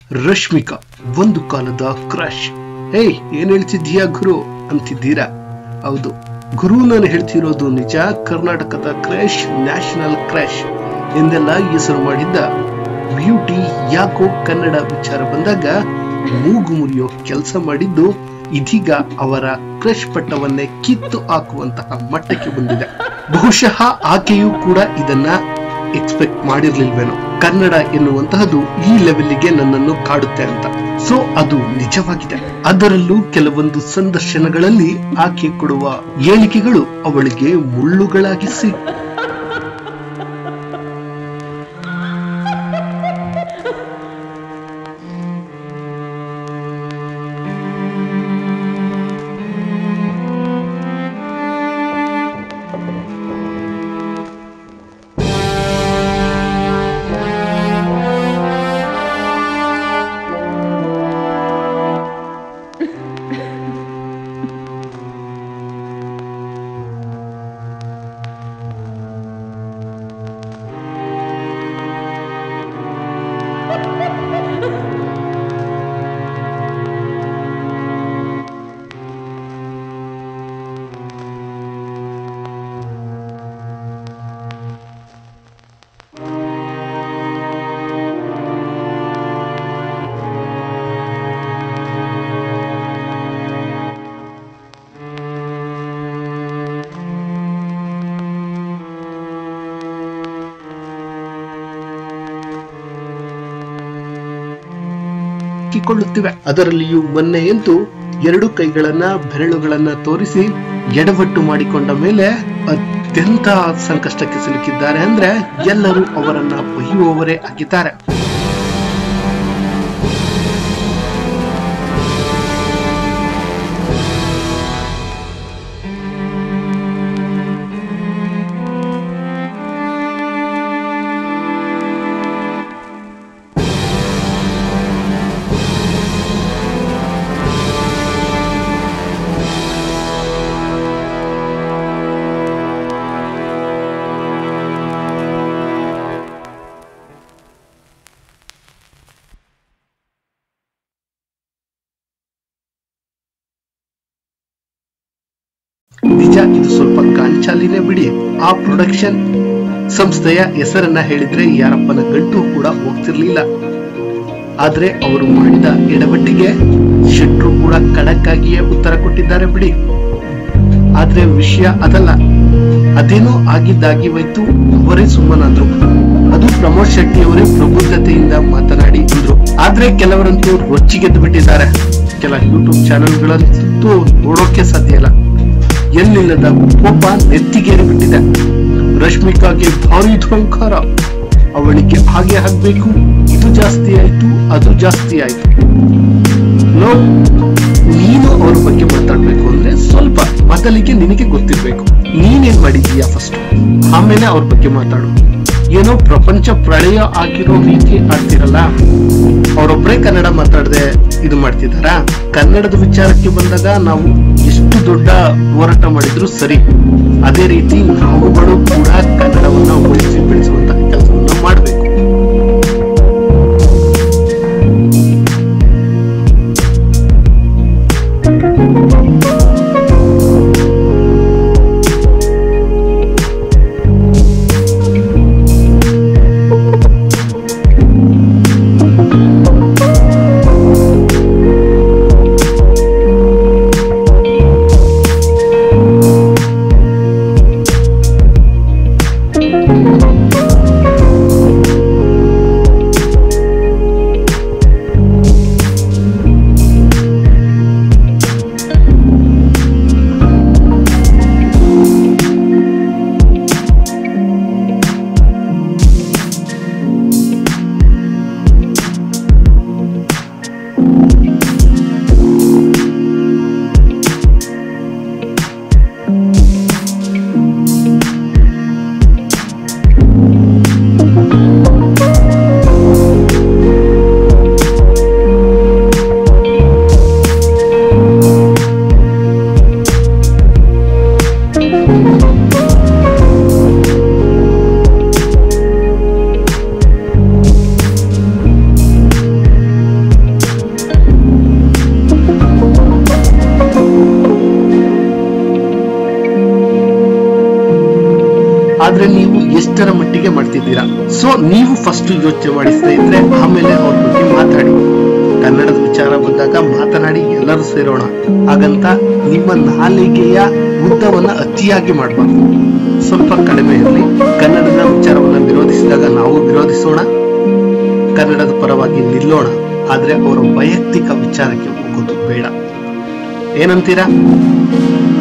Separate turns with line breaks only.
ರಶ್ಮಿಕಾ ಒಂದು ಕಾಲದ ಕ್ರಶ್ ಏಯ್ ಏನ್ ಹೇಳ್ತಿದ್ದೀಯಾ ಗುರು ಅಂತಿದ್ದೀರಾ ಹೌದು ಗುರು ನಾನು ಹೇಳ್ತಿರೋದು ನಿಜ ಕರ್ನಾಟಕದ ಕ್ರಶ್ ನ್ಯಾಷನಲ್ ಕ್ರಶ್ ಎಂದೆಲ್ಲ ಹೆಸರು ಮಾಡಿದ್ದ ಬ್ಯೂಟಿ ಯಾಕೋ ಕನ್ನಡ ವಿಚಾರ ಬಂದಾಗ ಮೂಗು ಮುರಿಯೋ ಕೆಲಸ ಮಾಡಿದ್ದು ಇದೀಗ ಅವರ ಕ್ರಶ್ ಪಟ್ಟವನ್ನೇ ಕಿತ್ತು ಹಾಕುವಂತಹ ಮಟ್ಟಕ್ಕೆ ಬಂದಿದೆ ಬಹುಶಃ ಆಕೆಯೂ ಕೂಡ ಇದನ್ನ ಎಕ್ಸ್ಪೆಕ್ಟ್ ಮಾಡಿರ್ಲಿಲ್ವೇನೋ ಕನ್ನಡ ಎನ್ನುವಂತಹದ್ದು ಈ ಲೆವೆಲ್ಗೆ ನನ್ನನ್ನು ಕಾಡುತ್ತೆ ಅಂತ ಸೊ ಅದು ನಿಜವಾಗಿದೆ ಅದರಲ್ಲೂ ಕೆಲವೊಂದು ಸಂದರ್ಶನಗಳಲ್ಲಿ ಆಕೆ ಕೊಡುವ ಹೇಳಿಕೆಗಳು ಅವಳಿಗೆ ಮುಳ್ಳುಗಳಾಗಿಸಿ ಹಾಕಿಕೊಳ್ಳುತ್ತಿವೆ ಅದರಲ್ಲಿಯೂ ಮೊನ್ನೆ ಅಂತೂ ಎರಡು ಕೈಗಳನ್ನ ಬೆರಳುಗಳನ್ನ ತೋರಿಸಿ ಎಡವಟ್ಟು ಮಾಡಿಕೊಂಡ ಮೇಲೆ ಅತ್ಯಂತ ಸಂಕಷ್ಟಕ್ಕೆ ಸಿಲುಕಿದ್ದಾರೆ ಅಂದ್ರೆ ಎಲ್ಲರೂ ಅವರನ್ನ ಬೈಯುವವರೇ ಆಗಿದ್ದಾರೆ ನಿಜ ಇದು ಸ್ವಲ್ಪ ಗಾಂಚಾಲಿನೇ ಬಿಡಿ ಆ ಪ್ರೊಡಕ್ಷನ್ ಸಂಸ್ಥೆಯ ಹೆಸರನ್ನ ಹೇಳಿದ್ರೆ ಯಾರಪ್ಪನ ಗಂಟು ಕೂಡ ಹೋಗ್ತಿರ್ಲಿಲ್ಲ ಆದ್ರೆ ಅವರು ಮಾಡಿದ ಎಡವಟ್ಟಿಗೆ ಶೆಟ್ರು ಕೂಡ ಖಡಕ್ ಆಗಿಯೇ ಉತ್ತರ ಕೊಟ್ಟಿದ್ದಾರೆ ಬಿಡಿ ಆದ್ರೆ ವಿಷಯ ಅದಲ್ಲ ಅದೇನೋ ಆಗಿದ್ದಾಗಿ ಹೋಯ್ತು ಅವರೇ ಸುಮ್ಮನಾದ್ರು ಅದು ಪ್ರಮೋದ್ ಶೆಟ್ಟಿ ಅವರೇ ಪ್ರಬುದ್ಧತೆಯಿಂದ ಮಾತನಾಡಿ ಅಂದ್ರು ಆದ್ರೆ ಕೆಲವರಂತೂ ರೊಚ್ಚಿಗೆದ್ದು ಬಿಟ್ಟಿದ್ದಾರೆ ಕೆಲ ಯೂಟ್ಯೂಬ್ ಚಾನೆಲ್ಗಳಂತೂ ನೋಡೋಕೆ ಸಾಧ್ಯ ಇಲ್ಲ ಎಲ್ಲಿಲ್ಲದ ಕೋಪ ನೆತ್ತಿಗೇರಿ ಬಿಟ್ಟಿದೆ ರಶ್ಮಿಕಾಗೆ ಭಾರಿ ದುರಂಕಾರ ಅವಳಿಗೆ ಹಾಗೆ ಆಗ್ಬೇಕು ಇದು ಜಾಸ್ತಿ ಆಯ್ತು ಅದು ಜಾಸ್ತಿ ಆಯ್ತು ನೋ ನೀನು ಅವ್ರ ಬಗ್ಗೆ ಮಾತಾಡ್ಬೇಕು ಅಂದ್ರೆ ಸ್ವಲ್ಪ ಮೊದಲಿಗೆ ನಿನಗೆ ಗೊತ್ತಿರ್ಬೇಕು ನೀನೇನ್ ಮಾಡಿದೀಯಾ ಫಸ್ಟ್ ಆಮೇಲೆ ಅವ್ರ ಬಗ್ಗೆ ಮಾತಾಡು ಏನೋ ಪ್ರಪಂಚ ಪ್ರಳಯ ಆಗಿರೋ ರೀತಿ ಆಡ್ತಿರಲ್ಲ ಅವರೊಬ್ಬರೇ ಕನ್ನಡ ಮಾತಾಡದೆ ಇದು ಮಾಡ್ತಿದಾರಾ ಕನ್ನಡದ ವಿಚಾರಕ್ಕೆ ಬಂದಾಗ ನಾವು ಎಷ್ಟು ದೊಡ್ಡ ಹೋರಾಟ ಮಾಡಿದ್ರು ಸರಿ ಅದೇ ರೀತಿ ನಾವುಗಳು ಕೂಡ ಕನ್ನಡವನ್ನ ಉಳಿಸಿ ಬೆಳೆಸುವಂತಹ ಕೆಲಸವನ್ನ ಮಾಡಬೇಕು ಅಂತಿದ್ದೀರಾ ಸೊ ನೀವು ಫಸ್ಟ್ ಯೋಚನೆ ಮಾಡಿ ಸ್ನೇಹಿತರೆ ಆಮೇಲೆ ಅವ್ರ ಬಗ್ಗೆ ಮಾತಾಡಿ ಕನ್ನಡದ ವಿಚಾರ ಬಂದಾಗ ಮಾತನಾಡಿ ಎಲ್ಲರೂ ಸೇರೋಣ ಹಾಗಂತ ನಿಮ್ಮ ನಾಲಿಗೆಯ ಉದ್ದವನ್ನ ಅತಿಯಾಗಿ ಮಾಡಬಾರ್ದು ಸ್ವಲ್ಪ ಕಡಿಮೆ ಇರಲಿ ಕನ್ನಡದ ವಿಚಾರವನ್ನ ವಿರೋಧಿಸಿದಾಗ ನಾವು ವಿರೋಧಿಸೋಣ ಕನ್ನಡದ ಪರವಾಗಿ ನಿಲ್ಲೋಣ ಆದ್ರೆ ಅವರ ವೈಯಕ್ತಿಕ ವಿಚಾರಕ್ಕೆ ಹೋಗೋದು ಬೇಡ ಏನಂತೀರಾ